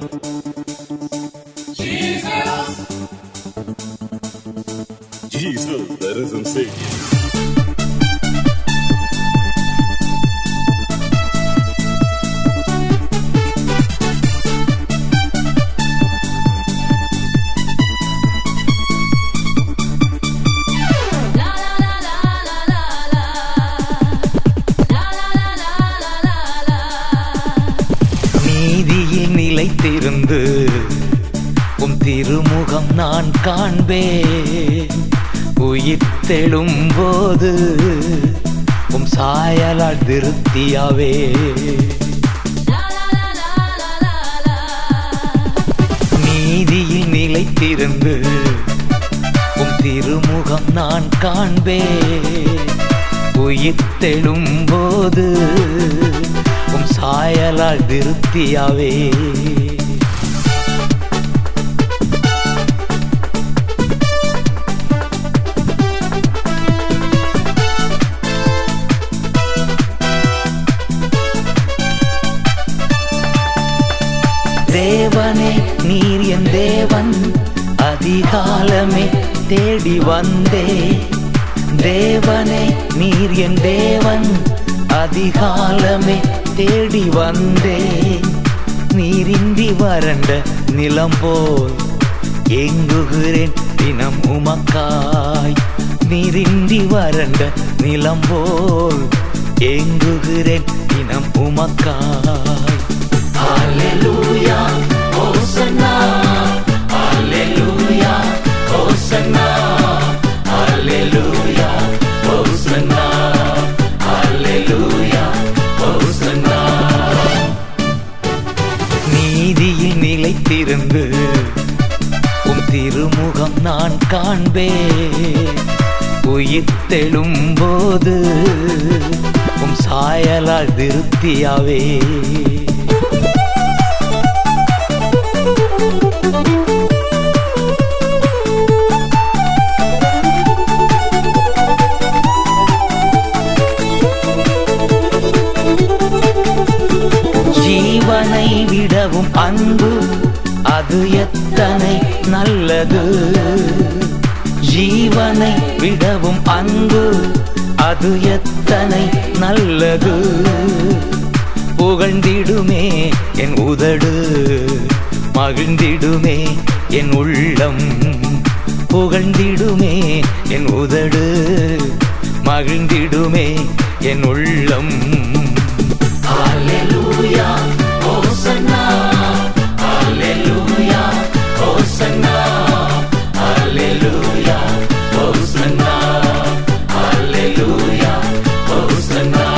Jesus, the risen Savior. நீதியில் நிலைத்திருந்து உம் திருமுகம் நான் காண்பேன் உயிர் தெழும் போது உம் சாயலால் திருப்தியாவே நீதியில் நிலைத்திருந்து உம் திருமுகம் நான் காண்பேன் உயிர் தெழும் போது உம் சாயலால் திருப்தியாவே தேவனே நீர் என் தேவன் அதிகாலமே தேடி வந்தே தேவனே நீர் என் தேவன் அதிகாலமே தேடி வந்தே நீரின்றி வறண்ட நிலம் போல் எங்குகிறேன் தினம் உமக்காய் நீரின்றி வறண்ட நிலம் போல் எங்குகிறேன் தினம் உமக்காய் Hallelujah, Hosanna, Hallelujah, Hosanna, Hallelujah, Hosanna, Hallelujah, Hosanna. நீதியில் நிலைத்திருந்து உம் திருமுகம் நான் காண்பேன் உயிர் தெழும் போது உம் சாயலால் திருப்தியாவே ஜீவனை விடவும் அன்பு அது எத்தனை நல்லது ஜீவனை விடவும் அன்பு அது எத்தனை நல்லது புகழ்ந்திடுமே என் உதடு மகிழ்ந்திடுமே என் உள்ளம் புகழ்ந்திடுமே என் உதடு மகிழ்ந்திடுமே என் உள்ளம் Hallelujah, Hosanna, Hallelujah, Hosanna, Hallelujah, Hosanna, Hallelujah, Hosanna.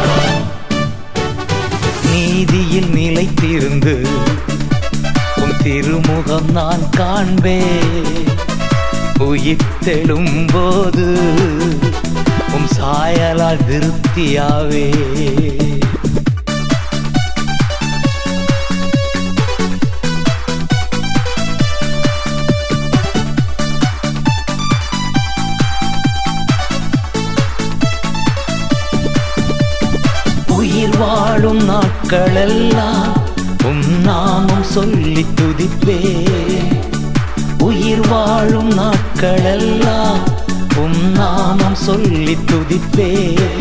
நீதியில் நிலைத்திருந்து உன் திருமுகம் நான் காண்பேன் உயிர் தெழும் போது உம் சாயலால் திருப்தியாவே உயிர் வாழும் நாட்களெல்லாம் உம் நாமம் சொல்லி துதிப்பே உயிர் வாழும் நாட்களெல்லாம் உம் நாமம் சொல்லி துதிப்பே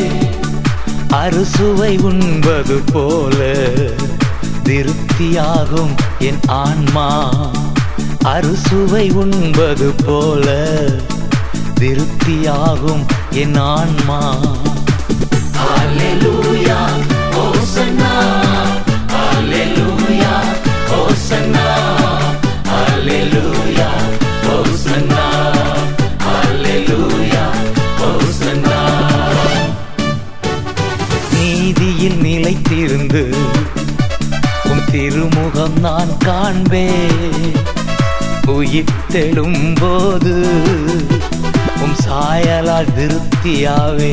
அறுசுவை உண்பது போல திருப்தியாகும் என் ஆன்மா அறுசுவை உண்பது போல திருப்தியாகும் என் ஆன்மா Hallelujah, Hosanna, Hallelujah, Hosanna, Hallelujah, Hosanna, Hallelujah, Hosanna. நீதியில் நிலைத்திருந்து உம் திருமுகம் நான் காண்பேன் உயிர் தெழும் போது உம் சாயலால் திருப்தியாவே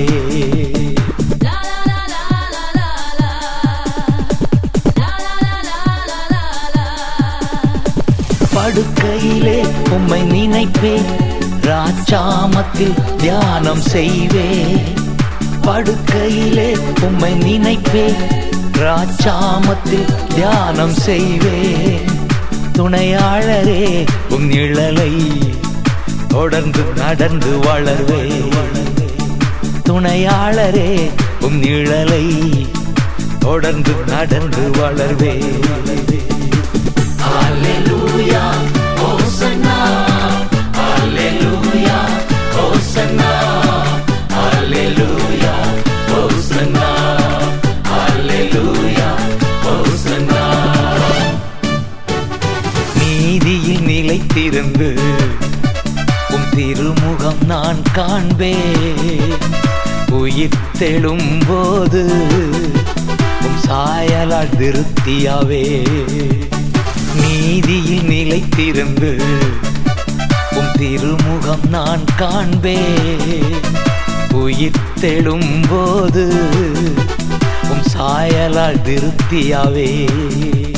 படுக்கையிலே உம்மை நினைப்பேன் ராஜாமத்தில் தியானம் செய்வேன் படுக்கையிலே உம்மை நினைப்பேன் ராஜாமத்தில் தியானம் செய்வேன் துணையாளரே உன் நிழலை தொடர்ந்து நடந்து வளர்வே துணையாளரே உன் நிழலை தொடர்ந்து நடந்து வளர்வே Alleluia, Hosanna, Alleluia, Hosanna, Alleluia, Hosanna, Alleluia, Hosanna. நீதியில் நிலைத்திருந்து உம் திருமுகம் நான் காண்பேன் உயிர் தெழும் போது உம் சாயலால் திருப்தியாவே நீதியில் நிலைத்திருந்து உம் திருமுகம் நான் காண்பேன் உயிர் தெழும் போது உம் சாயலால் திருப்தியாவே